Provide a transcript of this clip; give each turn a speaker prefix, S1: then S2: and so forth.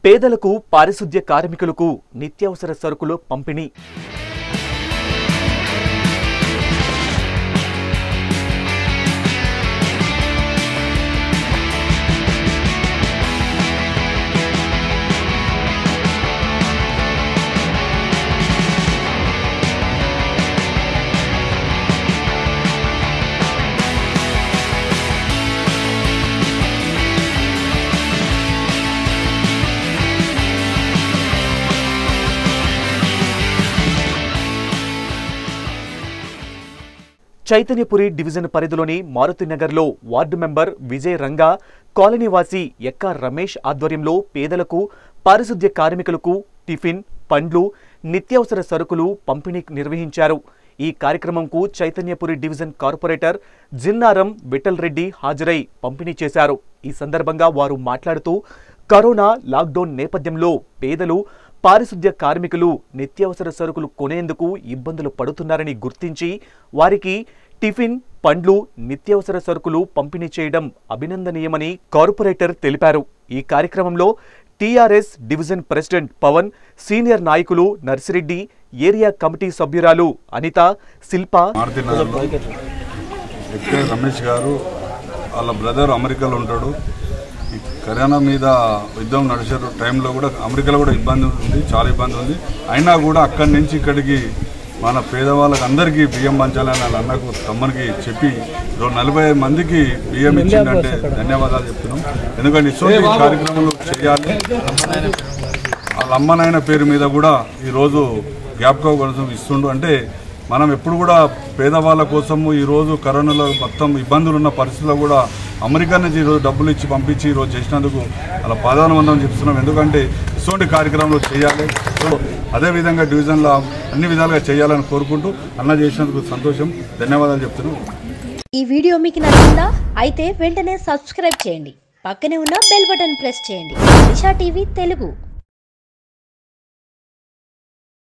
S1: పేదలకు పారిశుద్ధ్య కార్మికులకు నిత్యావసర సరుకులు పంపిణీ చైతన్యపురి డివిజన్ పరిధిలోని మారుతినగర్లో వార్డు మెంబర్ విజయ్ రంగా కాలనీవాసి ఎక్కా రమేష్ ఆధ్వర్యంలో పేదలకు పారిశుద్ధ్య కార్మికులకు టిఫిన్ పండ్లు నిత్యావసర సరుకులు పంపిణీ నిర్వహించారు ఈ కార్యక్రమంకు చైతన్యపురి డివిజన్ కార్పొరేటర్ జిన్నారం విఠల్ రెడ్డి హాజరై పంపిణీ చేశారు ఈ సందర్భంగా వారు మాట్లాడుతూ కరోనా లాక్డౌన్ నేపథ్యంలో పేదలు పారిశుద్ధ్య కార్మికులు నిత్యావసర సరుకులు కొనేందుకు ఇబ్బందులు పడుతున్నారని గుర్తించి వారికి టిఫిన్ పండ్లు నిత్యావసర సరుకులు పంపిణీ చేయడం అభినందనీయమని కార్పొరేటర్ తెలిపారు ఈ కార్యక్రమంలో TRS division president Pavan senior నాయకులు నర్సిరెడ్డి ఏరియా కమిటీ సభ్యురాలు అనిత శిల్ప
S2: మారుతినగర్లో ఎక్కే రమేష్ గారు వాళ్ళ బ్రదర్ అమెరికాలో ఉంటాడు ఈ కరోనా మీద యుద్ధం నడిచే టైంలో కూడా అమెరికాలో కూడా ఇబ్బంది ఉంది చాలా ఇబ్బంది ఉంది అయినా కూడా అక్కడి నుంచి ఇక్కడికి మన పేదవాళ్ళకి అందరికీ బియ్యం పంచాలని వాళ్ళ అన్నకు తమ్మునికి చెప్పి ఈరోజు నలభై ఐదు మందికి బియ్యం ఇచ్చిందంటే ధన్యవాదాలు చెప్తున్నాం ఎందుకంటే ఇటువంటి కార్యక్రమాలు చేయాలి వాళ్ళ అమ్మనాయన పేరు మీద కూడా ఈరోజు జ్ఞాపకం కోసం ఇస్తుండు అంటే మనం ఎప్పుడు కూడా పేదవాళ్ళ కోసము ఈరోజు కరోనాలో మొత్తం ఇబ్బందులు ఉన్న పరిస్థితుల్లో కూడా అమెరికా నుంచి ఈరోజు డబ్బులు ఇచ్చి పంపించి ఈరోజు చేసినందుకు అలా పాదానుబంధం చెప్తున్నాం ఎందుకంటే ఇటువంటి కార్యక్రమాలు చేయాలి సో అదేవిధంగా డివిజన్లో అన్ని విధాలుగా చేయాలని కోరుకుంటూ అన్న చేసినందుకు సంతోషం ధన్యవాదాలు చెప్తున్నాం
S3: ఈ వీడియో మీకు నచ్చిందా అయితే వెంటనే సబ్స్క్రైబ్ చేయండి పక్కనే ఉన్న బెల్ బటన్ ప్రెస్ చేయండి దిశా టీవీ తెలుగు